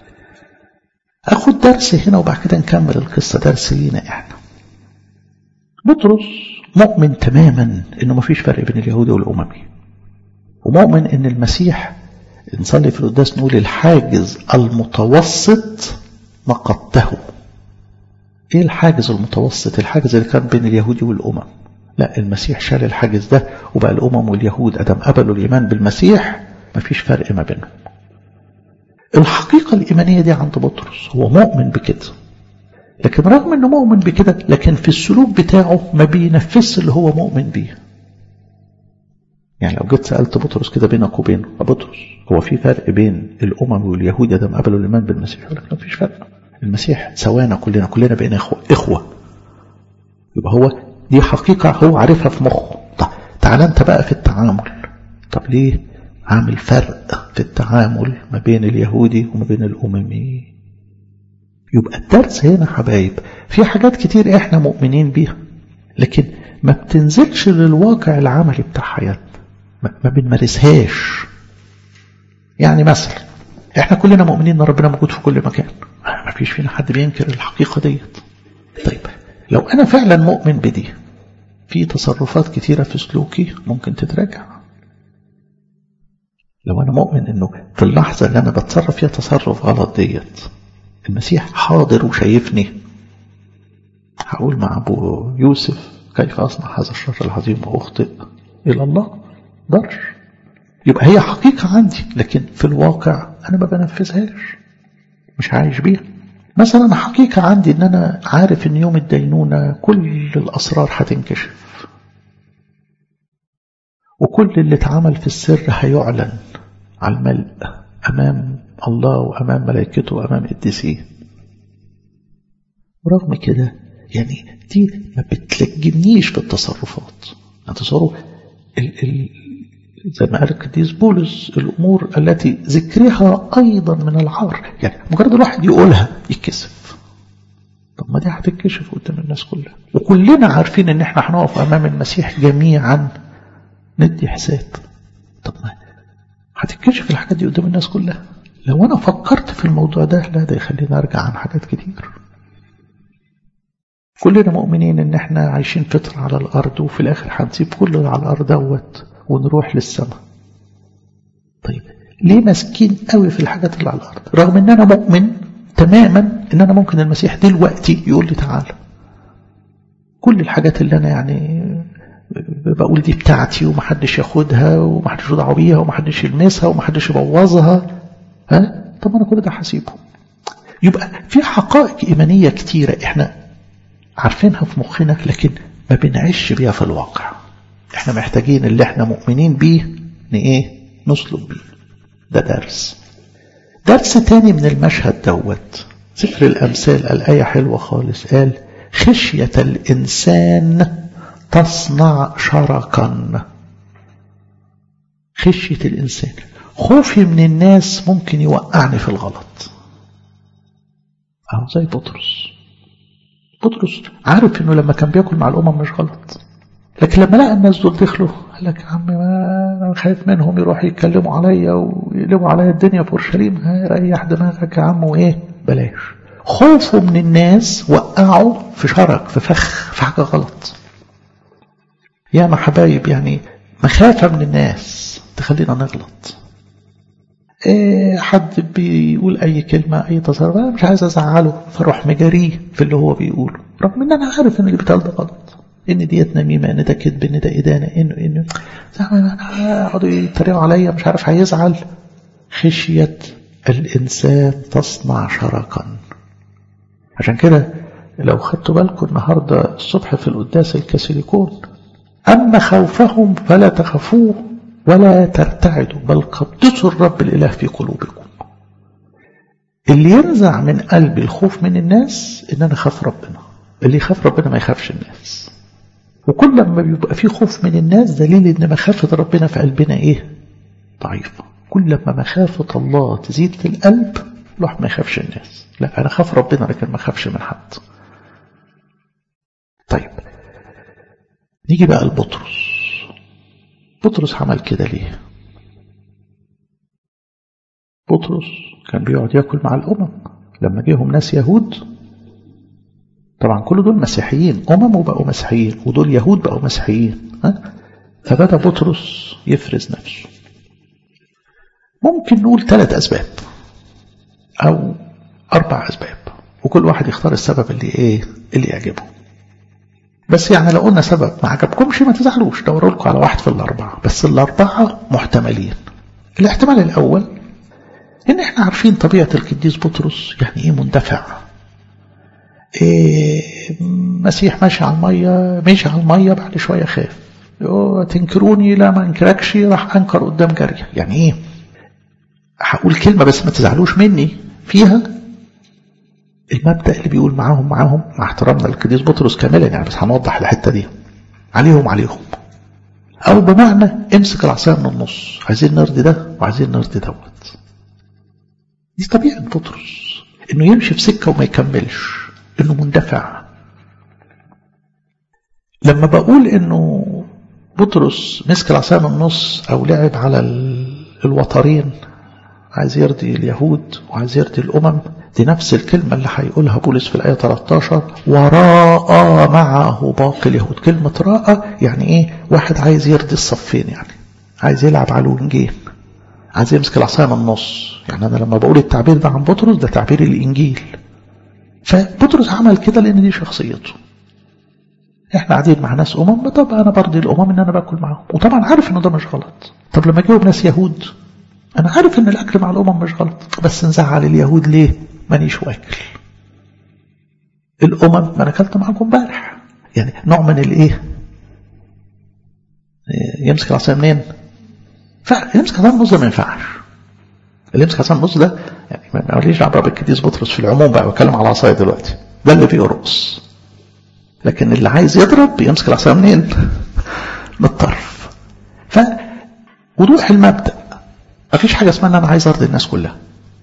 اخد درس هنا وبعد كده نكمل القصة درس لينا احنا بطرس مؤمن تماما انه ما فيش فرق بين اليهودي والاممي ومؤمن ان المسيح نصلي في القداس نقول الحاجز المتوسط نقضته ايه الحاجز المتوسط الحاجز اللي كان بين اليهودي والامم لا المسيح شال الحاجز ده وبقى الامم واليهود ادم قبلوا الايمان بالمسيح ما فيش فرق ما بينهم الحقيقه الايمانيه دي عند بطرس هو مؤمن بكده لكن رغم انه مؤمن بكده لكن في السلوك بتاعه ما بينفذش اللي هو مؤمن بيه يعني لو جيت سألت بطرس كده بينك وبينه يا بطرس هو في فرق بين الأمم واليهود ده قبلوا الإيمان بالمسيح يقول لك ما فيش فرق المسيح سوانا كلنا كلنا بقينا إخوة إخوة يبقى هو دي حقيقة هو عارفها في مخه طب تعال أنت بقى في التعامل طب ليه عامل فرق في التعامل ما بين اليهودي وما بين الأممي يبقى الدرس هنا حبايب في حاجات كتير احنا مؤمنين بيها لكن ما بتنزلش للواقع العملي بتاع حياتنا ما بنمارسهاش يعني مثلا احنا كلنا مؤمنين ان ربنا موجود في كل مكان ما فيش فينا حد بينكر الحقيقة ديت طيب لو انا فعلا مؤمن بدي في تصرفات كتيرة في سلوكي ممكن تتراجع لو انا مؤمن انه في اللحظة اللي انا بتصرف فيها تصرف غلط ديت المسيح حاضر وشايفني هقول مع ابو يوسف كيف اصنع هذا الشر العظيم واخطئ الى الله ضرش يبقى هي حقيقة عندي لكن في الواقع أنا ما بنفذهاش مش عايش بيها مثلا حقيقة عندي ان انا عارف ان يوم الدينونة كل الاسرار هتنكشف وكل اللي اتعمل في السر هيعلن على الملء امام الله وامام ملائكته وامام قديسيه ورغم كده يعني دي ما بتلجمنيش في التصرفات تصوروا ال ال زي ما قال القديس بولس الامور التي ذكرها ايضا من العار يعني مجرد الواحد يقولها يتكسف طب ما دي هتتكشف قدام الناس كلها وكلنا عارفين ان احنا هنقف امام المسيح جميعا ندي حساب طب ما هتتكشف الحاجات دي قدام الناس كلها لو انا فكرت في الموضوع ده لا ده يخليني ارجع عن حاجات كتير كلنا مؤمنين ان احنا عايشين فترة على الارض وفي الاخر هنسيب كل اللي على الارض دوت ونروح للسماء طيب ليه ماسكين قوي في الحاجات اللي على الارض رغم ان انا مؤمن تماما ان انا ممكن المسيح دلوقتي يقول لي تعالى كل الحاجات اللي انا يعني بقول دي بتاعتي ومحدش ياخدها ومحدش يدعو بيها ومحدش يلمسها ومحدش يبوظها ها طب انا كل ده هسيبه يبقى في حقائق ايمانيه كتيره احنا عارفينها في مخنا لكن ما بنعيش بيها في الواقع احنا محتاجين اللي احنا مؤمنين بيه ان ايه نسلك بيه ده درس درس تاني من المشهد دوت سفر الامثال قال ايه حلوه خالص قال خشيه الانسان تصنع شركا خشيه الانسان خوفي من الناس ممكن يوقعني في الغلط اهو زي بطرس بطرس عارف انه لما كان بياكل مع الامم مش غلط لكن لما لقى الناس دول دخلوا قال لك يا عم ما انا خايف منهم يروحوا يتكلموا عليا ويقلبوا عليا الدنيا في اورشليم ريح دماغك يا عم وايه بلاش خوفه من الناس وقعوا في شرك في فخ في حاجه غلط يا ما حبايب يعني مخافه من الناس تخلينا نغلط إيه حد بيقول اي كلمه اي تصرف انا مش عايز ازعله فاروح مجاريه في اللي هو بيقوله رغم ان انا عارف ان اللي بيتقال ده غلط ان ديت نميمه ان ده كذب ان ده ادانه انه انه انا يقعدوا يتريقوا عليا مش عارف هيزعل خشيه الانسان تصنع شركا عشان كده لو خدتوا بالكم النهارده الصبح في القداس الكاثوليكون اما خوفهم فلا تخافوه ولا ترتعدوا بل قدسوا الرب الاله في قلوبكم اللي ينزع من قلبي الخوف من الناس ان انا اخاف ربنا اللي يخاف ربنا ما يخافش الناس وكل لما بيبقى في خوف من الناس دليل ان مخافة ربنا في قلبنا ايه ضعيفة كل لما مخافة الله تزيد في القلب الواحد ما يخافش الناس لا انا خاف ربنا لكن ما اخافش من حد طيب نيجي بقى لبطرس بطرس عمل كده ليه بطرس كان بيقعد ياكل مع الامم لما جيهم ناس يهود طبعا كل دول مسيحيين أمم وبقوا مسيحيين ودول يهود بقوا مسيحيين ها؟ فبدأ بطرس يفرز نفسه ممكن نقول ثلاث أسباب أو أربع أسباب وكل واحد يختار السبب اللي إيه اللي يعجبه بس يعني لو قلنا سبب ما عجبكمش ما تزعلوش دوروا لكم على واحد في الأربعة بس الأربعة محتملين الاحتمال الأول إن إحنا عارفين طبيعة القديس بطرس يعني إيه مندفع إيه مسيح ماشي على المية ماشي على المية بعد شوية خاف تنكروني لا ما انكركش راح انكر قدام جارية يعني ايه هقول كلمة بس ما تزعلوش مني فيها المبدأ اللي بيقول معاهم معاهم مع احترامنا للقديس بطرس كاملا يعني بس هنوضح الحتة دي عليهم عليهم او بمعنى امسك العصاية من النص عايزين نرضي ده وعايزين نرضي دوت دي طبيعة بطرس انه يمشي في سكة وما يكملش انه مندفع لما بقول انه بطرس مسك العصايه من النص او لعب على الوترين عايز يرضي اليهود وعايز يرضي الامم دي نفس الكلمه اللي هيقولها بولس في الايه 13 وراء معه باقي اليهود كلمه راء يعني ايه واحد عايز يرضي الصفين يعني عايز يلعب على الونجين عايز يمسك العصايه من النص يعني انا لما بقول التعبير ده عن بطرس ده تعبير الانجيل فبطرس عمل كده لان دي شخصيته احنا قاعدين مع ناس امم طب انا برضي الامم ان انا باكل معاهم وطبعا عارف ان ده مش غلط طب لما جاوب ناس يهود انا عارف ان الاكل مع الامم مش غلط بس نزعل اليهود ليه مانيش واكل الامم ما انا اكلت معاكم امبارح يعني نوع من الايه يمسك العصايه منين فيمسك عصايه النص ده ما ينفعش اللي يمسك عصايه النص ده يعني ما ماليش دعوه بالقديس بطرس في العموم بقى بتكلم على العصايه دلوقتي ده اللي بيرقص لكن اللي عايز يضرب يمسك العصايه منين من الطرف فوضوح المبدا ما فيش حاجه اسمها ان انا عايز ارضي الناس كلها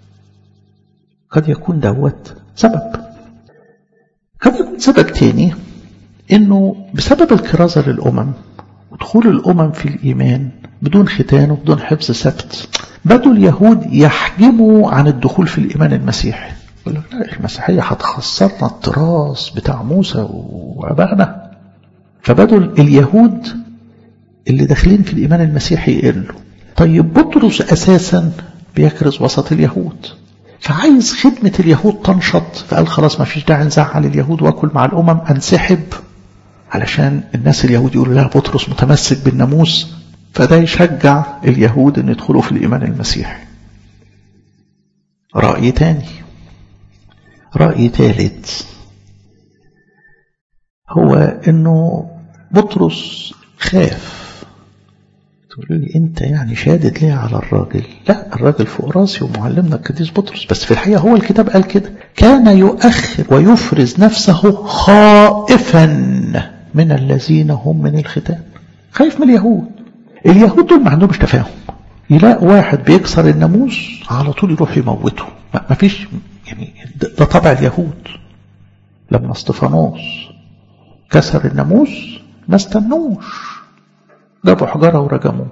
قد يكون دوت سبب قد يكون سبب تاني انه بسبب الكرازه للامم ودخول الامم في الايمان بدون ختان وبدون حفظ سبت بدوا اليهود يحجموا عن الدخول في الايمان المسيحي يقول لك لا المسيحيه هتخسرنا التراث بتاع موسى وابائنا فبدوا اليهود اللي داخلين في الايمان المسيحي يقلوا طيب بطرس اساسا بيكرز وسط اليهود فعايز خدمة اليهود تنشط فقال خلاص ما فيش داعي نزعل اليهود واكل مع الأمم انسحب علشان الناس اليهود يقولوا لا بطرس متمسك بالناموس فده يشجع اليهود ان يدخلوا في الإيمان المسيحي رأي تاني رأي ثالث هو انه بطرس خاف تقولوا لي انت يعني شادد ليه على الراجل لا الراجل فوق راسي ومعلمنا القديس بطرس بس في الحقيقة هو الكتاب قال كده كان يؤخر ويفرز نفسه خائفا من الذين هم من الختان خايف من اليهود اليهود دول ما عندهمش تفاهم يلاقي واحد بيكسر الناموس على طول يروح يموته ما فيش يعني ده طبع اليهود لما استفانوس كسر الناموس ما استنوش جابوا حجرة ورجموه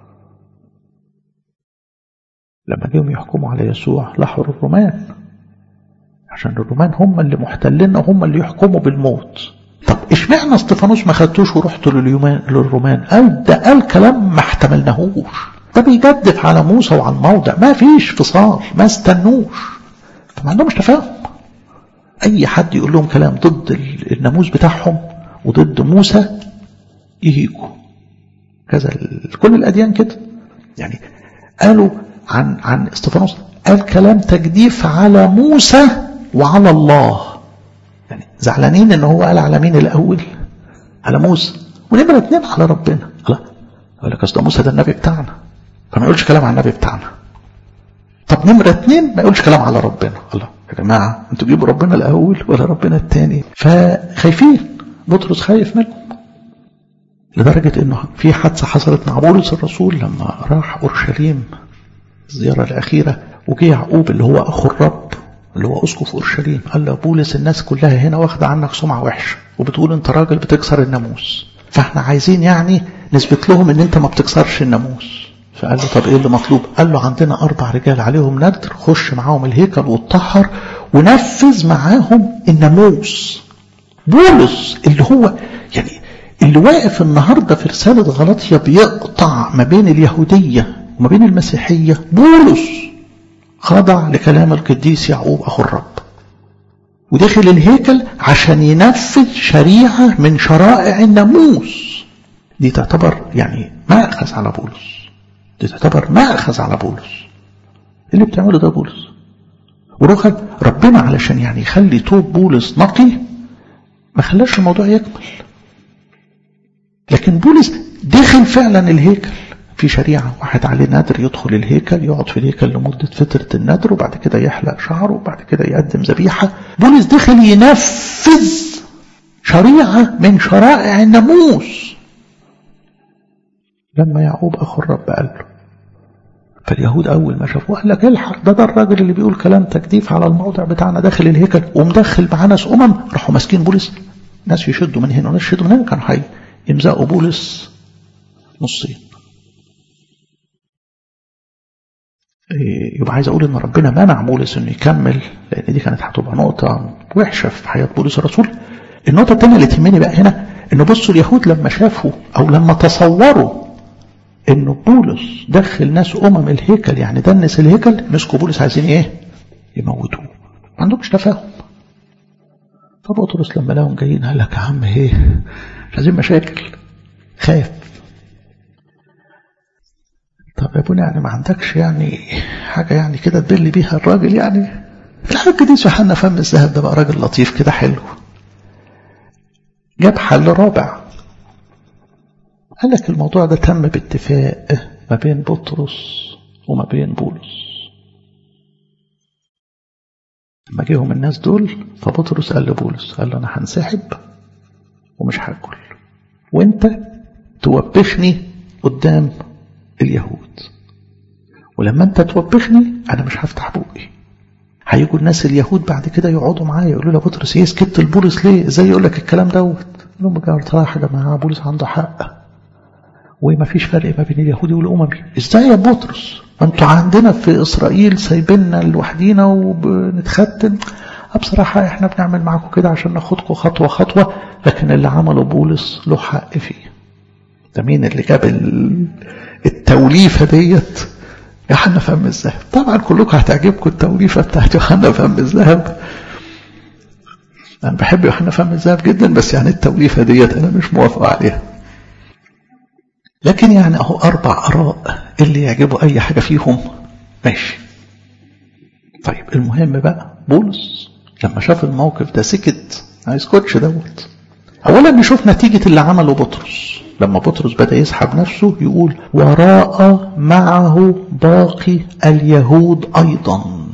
لما جيهم يحكموا على يسوع لاحوا الرومان عشان الرومان هم اللي محتليننا وهم اللي يحكموا بالموت طب اشمعنى استفانوس ما خدتوش ورحتوا لليومان للرومان قال ده قال كلام ما احتملناهوش ده بيجدف على موسى وعلى الموضع ما فيش فصال ما استنوش فما عندهمش تفاهم اي حد يقول لهم كلام ضد الناموس بتاعهم وضد موسى يهيجوا كذا كل الاديان كده يعني قالوا عن عن استفانوس قال كلام تجديف على موسى وعلى الله يعني زعلانين ان هو قال على مين الاول على موسى ونمرة اتنين على ربنا لا يقول لك اصل موسى ده النبي بتاعنا فما يقولش كلام على النبي بتاعنا طب نمرة اتنين ما يقولش كلام على ربنا الله يا جماعة انتوا تجيبوا ربنا الاول ولا ربنا التاني فخايفين بطرس خايف منهم لدرجة انه في حادثة حصلت مع بولس الرسول لما راح اورشليم الزيارة الاخيرة وجه يعقوب اللي هو اخو الرب اللي هو اسقف اورشليم قال له بولس الناس كلها هنا واخدة عنك سمعة وحشة وبتقول انت راجل بتكسر الناموس فاحنا عايزين يعني نثبت لهم ان انت ما بتكسرش الناموس فقال له طب ايه اللي مطلوب قال له عندنا اربع رجال عليهم ندر خش معاهم الهيكل واتطهر ونفذ معاهم الناموس بولس اللي هو يعني اللي واقف النهارده في رساله غلطيه بيقطع ما بين اليهوديه وما بين المسيحيه بولس خضع لكلام القديس يعقوب اخو الرب ودخل الهيكل عشان ينفذ شريعه من شرائع الناموس دي تعتبر يعني ماخذ على بولس دي تعتبر ماخذ على بولس اللي بتعمله ده بولس ورخل ربنا علشان يعني يخلي توب بولس نقي ما خلاش الموضوع يكمل لكن بولس دخل فعلا الهيكل في شريعة واحد عليه نادر يدخل الهيكل يقعد في الهيكل لمدة فترة النادر وبعد كده يحلق شعره وبعد كده يقدم ذبيحة بولس دخل ينفذ شريعة من شرائع الناموس لما يعقوب أخو الرب قال له فاليهود أول ما شافوه قال لك الحق ده ده الراجل اللي بيقول كلام تجديف على الموضع بتاعنا داخل الهيكل ومدخل معاه ناس أمم راحوا ماسكين بولس ناس يشدوا من هنا وناس يشدوا من هنا كانوا حي يمزقوا بولس نصين يبقى عايز اقول ان ربنا منع بولس انه يكمل لان دي كانت هتبقى نقطه وحشه في حياه بولس الرسول النقطه الثانيه اللي تهمني بقى هنا انه بصوا اليهود لما شافوا او لما تصوروا انه بولس دخل ناس امم الهيكل يعني دنس الهيكل مسكوا بولس عايزين ايه يموتوه ما عندهمش تفاهم فبطرس لما لهم جايين قال لك يا عم ايه مش عايزين مشاكل خاف طب يا ابونا يعني ما عندكش يعني حاجة يعني كده تدل بيها الراجل يعني الحاج القديس يوحنا فم الذهب ده بقى راجل لطيف كده حلو جاب حل رابع قال لك الموضوع ده تم باتفاق ما بين بطرس وما بين بولس لما جيهم الناس دول فبطرس قال لبولس قال له انا هنسحب ومش هاكل وانت توبخني قدام اليهود ولما انت توبخني انا مش هفتح بوقي هيجوا الناس اليهود بعد كده يقعدوا معايا يقولوا له بطرس ايه سكت البولس ليه ازاي يقول لك الكلام دوت لهم بصراحه يا جماعه بولس عنده حق وما فيش فرق ما بين اليهودي والاممي ازاي يا بطرس ما انتوا عندنا في اسرائيل سايبيننا لوحدينا وبنتختن بصراحة احنا بنعمل معاكم كده عشان ناخدكم خطوة خطوة لكن اللي عمله بولس له حق فيه ده مين اللي جاب التوليفة ديت يوحنا فم الذهب طبعا كلكم هتعجبكم التوليفة بتاعت يوحنا فم الذهب انا بحب يوحنا فم الذهب جدا بس يعني التوليفة ديت انا مش موافق عليها لكن يعني اهو اربع اراء اللي يعجبوا اي حاجة فيهم ماشي طيب المهم بقى بولس لما شاف الموقف ده سكت ما يسكتش دوت اولا نشوف نتيجة اللي عمله بطرس لما بطرس بدأ يسحب نفسه يقول وراء معه باقي اليهود أيضا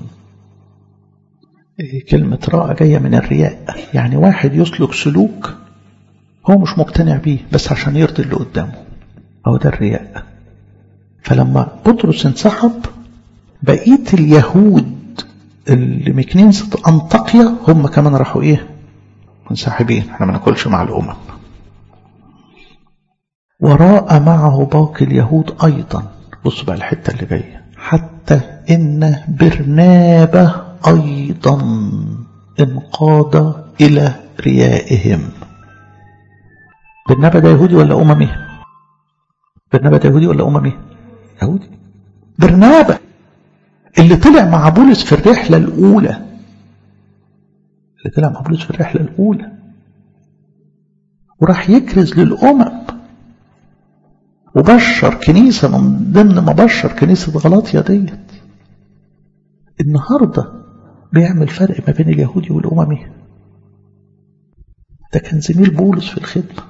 كلمة راء جاية من الرياء يعني واحد يسلك سلوك هو مش مقتنع بيه بس عشان يرضي اللي قدامه هو ده الرياء فلما بطرس انسحب بقية اليهود اللي من كنيسة أنطاكيا هم كمان راحوا إيه منسحبين احنا ما ناكلش مع الأمم وراء معه باقي اليهود أيضا بصوا بقى الحتة اللي جاية حتى إن برنابة أيضا انقاد إلى ريائهم برنابة ده يهودي ولا أممي برنابة ده يهودي ولا أممي يهودي برنابة اللي طلع مع بولس في الرحلة الأولى اللي طلع مع بولس في الرحلة الأولى وراح يكرز للأمم وبشر كنيسة من ضمن ما بشر كنيسة غلاطيا ديت النهاردة بيعمل فرق ما بين اليهودي والأممي ده كان زميل بولس في الخدمة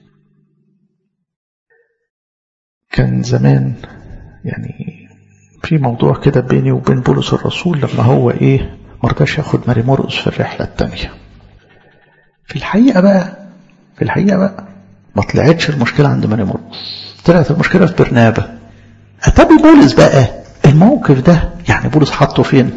كان زمان يعني في موضوع كده بيني وبين بولس الرسول لما هو ايه مرضاش ياخد ماري مرقس في الرحلة التانية في الحقيقة بقى في الحقيقة بقى ما طلعتش المشكلة عند ماري مرقس طلعت المشكلة في برنابة أتابي بولس بقى الموقف ده يعني بولس حطه فين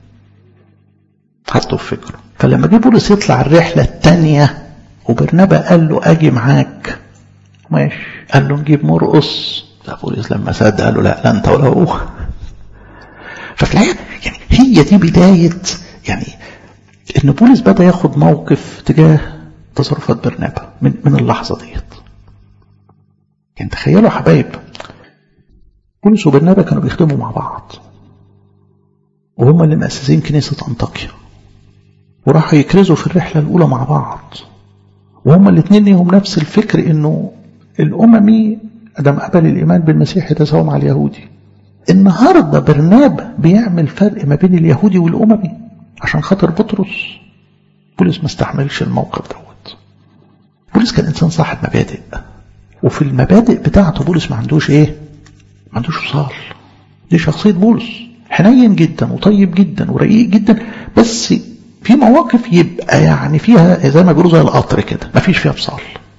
حطه في فكره فلما جه بولس يطلع الرحلة التانية وبرنابة قال له أجي معاك ماشي قال له نجيب مرقص لا بولس لما صدق قال له لا لا أنت ولا هو ففي الحقيقة يعني هي دي بداية يعني إن بولس بدأ ياخد موقف تجاه تصرفات برنابة من من اللحظة ديت يعني تخيلوا حبايب بولس وبرنابا كانوا بيخدموا مع بعض وهم اللي مؤسسين كنيسة أنطاكيا وراحوا يكرزوا في الرحلة الأولى مع بعض وهم الاثنين ليهم نفس الفكر إنه الأممي أدم قبل الإيمان بالمسيح يتساوى مع اليهودي النهاردة برنابا بيعمل فرق ما بين اليهودي والأممي عشان خاطر بطرس بولس ما استحملش الموقف دوت بولس كان إنسان صاحب مبادئ وفي المبادئ بتاعته بولس ما عندوش ايه ما عندوش وصال دي شخصية بولس حنين جدا وطيب جدا ورقيق جدا بس في مواقف يبقى يعني فيها زي ما بيقولوا زي القطر كده ما فيش فيها وصال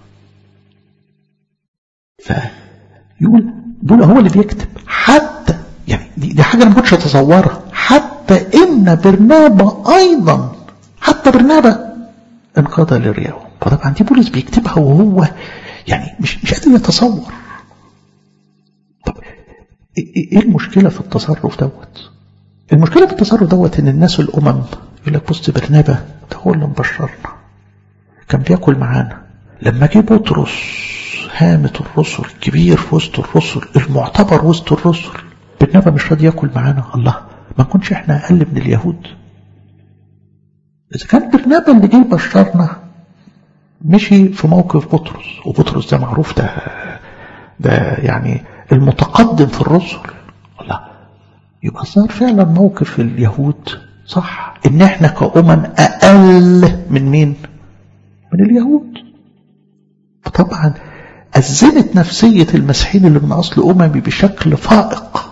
فيقول دول هو اللي بيكتب حتى يعني دي, دي حاجة أنا ما كنتش أتصورها حتى إن برنابا أيضا حتى برنابا انقضى للرياء فطبعا دي بولس بيكتبها وهو يعني مش مش قادر يتصور طب ايه المشكله في التصرف دوت المشكله في التصرف دوت ان الناس الامم يقول لك بص برنابا ده هو اللي مبشرنا كان بياكل معانا لما جه بطرس هامة الرسل كبير في وسط الرسل المعتبر وسط الرسل برنابا مش راضي ياكل معانا الله ما نكونش احنا اقل من اليهود إذا كان برنابا اللي جه بشرنا مشي في موقف بطرس وبطرس ده معروف ده ده يعني المتقدم في الرسل لا يبقى صار فعلا موقف اليهود صح ان احنا كأمم اقل من مين من اليهود فطبعا أزمت نفسية المسيحيين اللي من أصل أممي بشكل فائق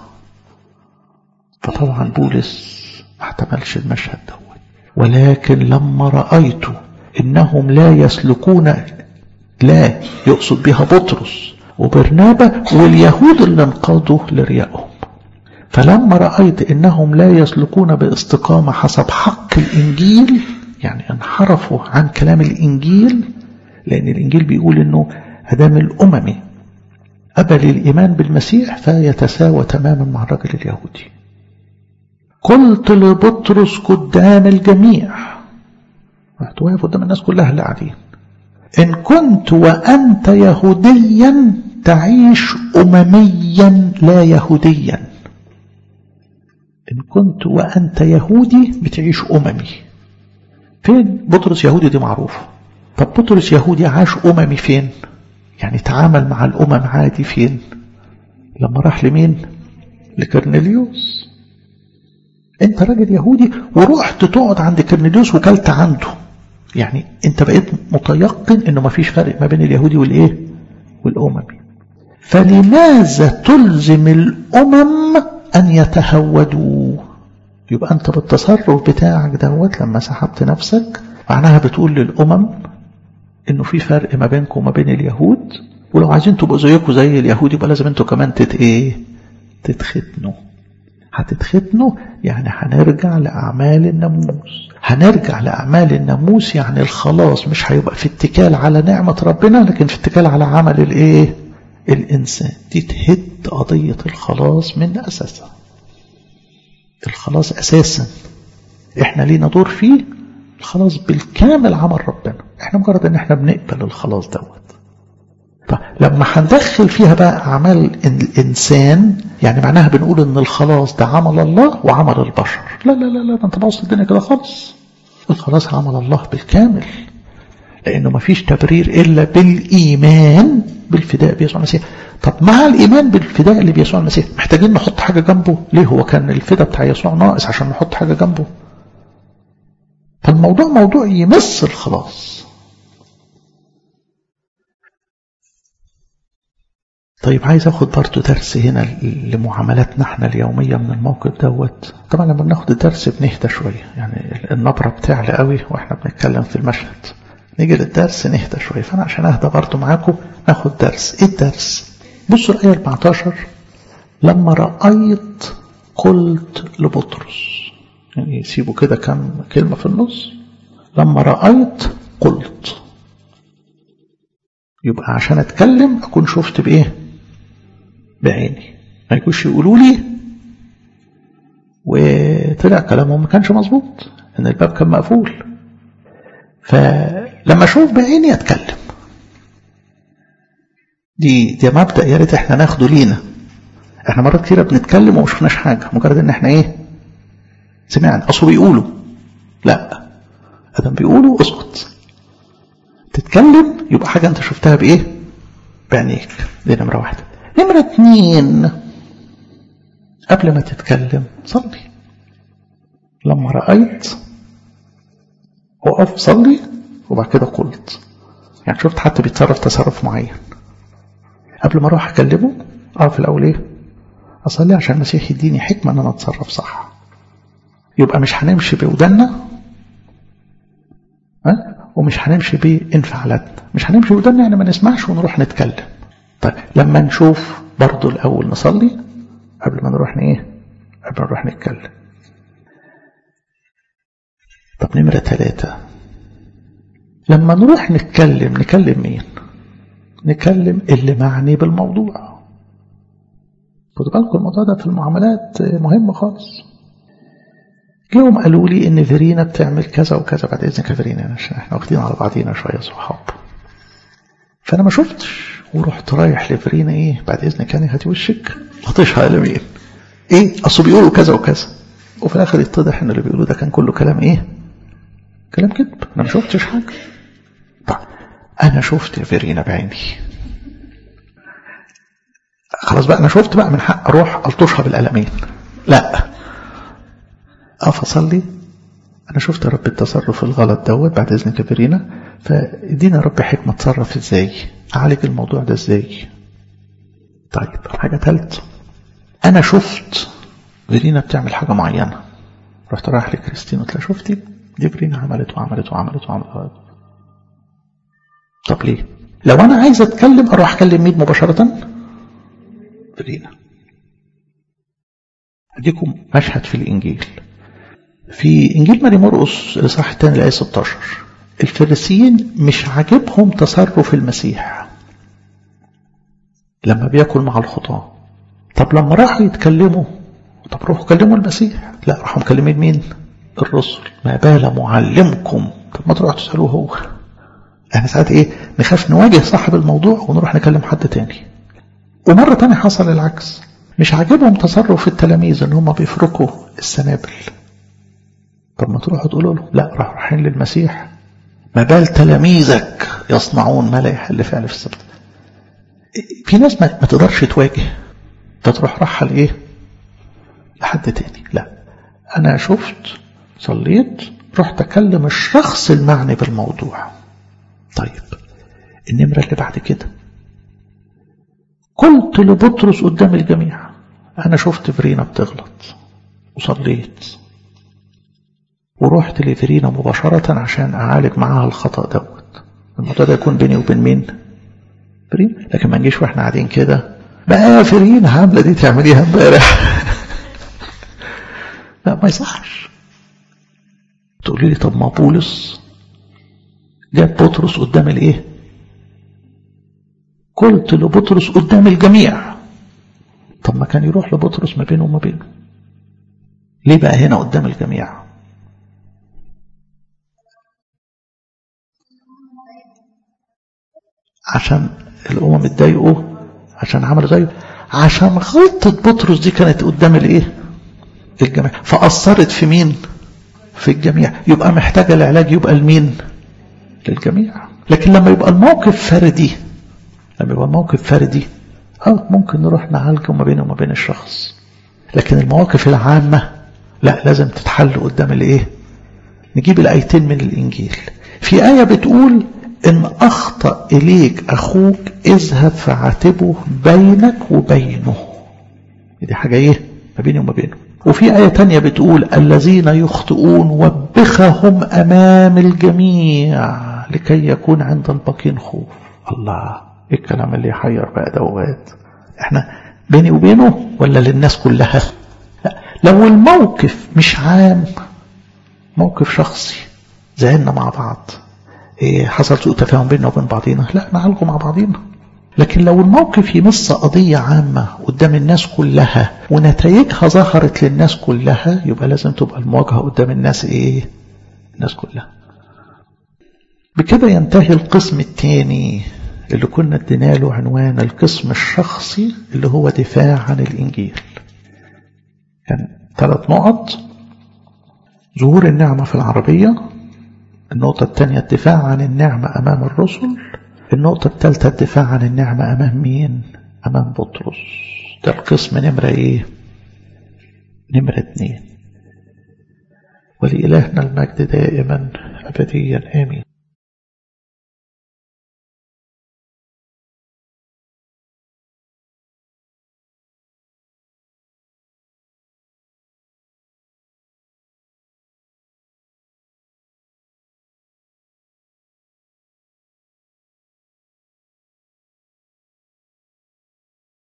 فطبعا بولس ما احتملش المشهد دوت ولكن لما رأيت إنهم لا يسلكون لا يقصد بها بطرس وبرنابا واليهود اللي انقادوا لريائهم فلما رأيت إنهم لا يسلكون باستقامة حسب حق الإنجيل يعني انحرفوا عن كلام الإنجيل لأن الإنجيل بيقول إنه أدام الأممي أبى الإيمان بالمسيح فيتساوى تماما مع الرجل اليهودي قلت لبطرس قدام الجميع رحت واقف قدام الناس كلها اللي قاعدين إن كنت وأنت يهوديا تعيش أمميا لا يهوديا إن كنت وأنت يهودي بتعيش أممي فين بطرس يهودي دي معروف طب بطرس يهودي عاش أممي فين يعني تعامل مع الأمم عادي فين لما راح لمين لكرنليوس انت راجل يهودي ورحت تقعد عند كرنليوس وكلت عنده يعني انت بقيت متيقن انه ما فيش فرق ما بين اليهودي والايه والاممي فلماذا تلزم الامم ان يتهودوا يبقى انت بالتصرف بتاعك دوت لما سحبت نفسك معناها بتقول للامم انه في فرق ما بينكم وما بين اليهود ولو عايزين تبقوا زيكم زي اليهود يبقى لازم انتوا كمان تت ايه تتختنوا هتتختنوا يعني هنرجع لأعمال الناموس هنرجع لأعمال الناموس يعني الخلاص مش هيبقى في اتكال على نعمة ربنا لكن في اتكال على عمل الايه الإنسان دي تهد قضية الخلاص من أساسها الخلاص أساسا احنا لينا دور فيه الخلاص بالكامل عمل ربنا احنا مجرد ان احنا بنقبل الخلاص دوت فلما هندخل فيها بقى أعمال الإنسان يعني معناها بنقول إن الخلاص ده عمل الله وعمل البشر لا لا لا لا ده أنت باص الدنيا كده خالص الخلاص عمل الله بالكامل لأنه ما فيش تبرير إلا بالإيمان بالفداء بيسوع المسيح طب مع الإيمان بالفداء اللي بيسوع المسيح محتاجين نحط حاجة جنبه ليه هو كان الفداء بتاع يسوع ناقص عشان نحط حاجة جنبه فالموضوع موضوع يمس الخلاص طيب عايز اخد برضه درس هنا لمعاملاتنا احنا اليومية من الموقف دوت طبعا لما بناخد الدرس بنهدى شوية يعني النبرة بتعلى قوي واحنا بنتكلم في المشهد نيجي للدرس نهدى شوية فانا عشان اهدى برضه معاكم ناخد درس ايه الدرس بصوا الآية 14 لما رأيت قلت لبطرس يعني سيبوا كده كم كلمة في النص لما رأيت قلت يبقى عشان اتكلم اكون شفت بايه بعيني ما يكونش يقولوا لي وطلع كلامهم ما كانش مظبوط ان الباب كان مقفول فلما اشوف بعيني اتكلم دي دي مبدا يا ريت احنا ناخده لينا احنا مرات كتيره بنتكلم وما شفناش حاجه مجرد ان احنا ايه سمعنا اصله بيقولوا لا ادم بيقولوا اسكت تتكلم يبقى حاجه انت شفتها بايه بعينيك دي نمره واحده نمرة اتنين قبل ما تتكلم صلي لما رأيت وقف صلي وبعد كده قلت يعني شفت حتى بيتصرف تصرف معين قبل ما اروح اكلمه اقف الاول ايه اصلي عشان المسيح يديني حكمه ان انا اتصرف صح يبقى مش هنمشي بودنا ها ومش هنمشي بانفعالاتنا مش هنمشي بودنا يعني ما نسمعش ونروح نتكلم طيب لما نشوف برضو الأول نصلي قبل ما نروح ايه قبل ما نروح نتكلم طب نمرة ثلاثة لما نروح نتكلم نكلم مين نكلم اللي معني بالموضوع خدوا بالكم الموضوع ده في المعاملات مهم خالص جيهم قالوا لي ان فيرينا بتعمل كذا وكذا بعد اذنك يا فيرينا عشان احنا واخدين على بعضينا شويه صحاب فانا ما شفتش ورحت رايح لفرينا ايه بعد اذنك يعني هاتي وشك لطشها على مين ايه اصل بيقولوا كذا وكذا وفي الاخر يتضح ان اللي بيقولوا ده كان كله كلام ايه كلام كذب انا ما شفتش حاجه طيب انا شفت يا فيرينا بعيني خلاص بقى انا شفت بقى من حق اروح الطشها بالقلمين لا اقف اصلي انا شفت يا رب التصرف الغلط دوت بعد اذنك يا فيرينا فادينا يا رب حكمه اتصرف ازاي اعالج الموضوع ده ازاي طيب حاجه ثالثه انا شفت فيرينا بتعمل حاجه معينه رحت رايح لكريستين قلت لها شفتي دي فيرينا عملت وعملت وعملت وعملت طب ليه لو انا عايز اتكلم اروح اكلم مين مباشره فيرينا اديكم مشهد في الانجيل في انجيل ماري مرقس الاصحاح الثاني الايه 16 الفريسيين مش عاجبهم تصرف المسيح لما بياكل مع الخطاه طب لما راحوا يتكلموا طب روحوا كلموا المسيح لا راحوا مكلمين مين الرسل ما بال معلمكم طب ما تروحوا تسالوه هو احنا ساعات ايه نخاف نواجه صاحب الموضوع ونروح نكلم حد تاني ومرة تانية حصل العكس مش عاجبهم تصرف التلاميذ ان هم بيفركوا السنابل طب ما تروحوا تقولوا له لا راح رايحين للمسيح ما بال تلاميذك يصنعون ما لا يحل فعل في السبت في ناس ما, ما تقدرش تواجه فتروح رحل ايه لحد تاني لا انا شفت صليت رحت اكلم الشخص المعني بالموضوع طيب النمرة اللي بعد كده قلت لبطرس قدام الجميع انا شفت فرينا بتغلط وصليت ورحت لفرينا مباشرة عشان اعالج معاها الخطأ دوت الموضوع ده يكون بيني وبين مين فرينا لكن ما نجيش واحنا قاعدين كده بقى يا فرينا عاملة دي تعمليها امبارح لا ما يصحش تقولي لي طب ما بولس جاب بطرس قدام الايه قلت لبطرس قدام الجميع طب ما كان يروح لبطرس ما بينه وما بينه ليه بقى هنا قدام الجميع عشان الامم اتضايقوا عشان عملوا زيه عشان غلطة بطرس دي كانت قدام الايه الجميع فأثرت في مين في الجميع يبقى محتاجة العلاج يبقى لمين للجميع لكن لما يبقى الموقف فردي لما يبقى الموقف فردي اه ممكن نروح نعالجه ما بينه وما بين الشخص لكن المواقف العامة لا لازم تتحل قدام الايه نجيب الايتين من الانجيل في آية بتقول ان اخطأ اليك اخوك اذهب فعاتبه بينك وبينه دي حاجة ايه ما بيني وما بينه وفي آية تانية بتقول الذين يخطئون وبخهم أمام الجميع لكي يكون عند الباقين خوف الله ايه الكلام اللي يحير بقى دوات احنا بيني وبينه ولا للناس كلها لا. لو الموقف مش عام موقف شخصي زعلنا مع بعض إيه حصل سوء تفاهم بيننا وبين بعضينا لا نعالجه مع بعضينا لكن لو الموقف يمس قضية عامة قدام الناس كلها ونتائجها ظهرت للناس كلها يبقى لازم تبقى المواجهة قدام الناس ايه الناس كلها بكده ينتهي القسم الثاني اللي كنا ادينا له عنوان القسم الشخصي اللي هو دفاع عن الإنجيل كان ثلاث نقط ظهور النعمة في العربية النقطة الثانية الدفاع عن النعمة أمام الرسل النقطة الثالثة الدفاع عن النعمة أمام مين أمام بطرس ده القسم نمرة إيه نمرة اتنين ولإلهنا المجد دائما أبديا آمين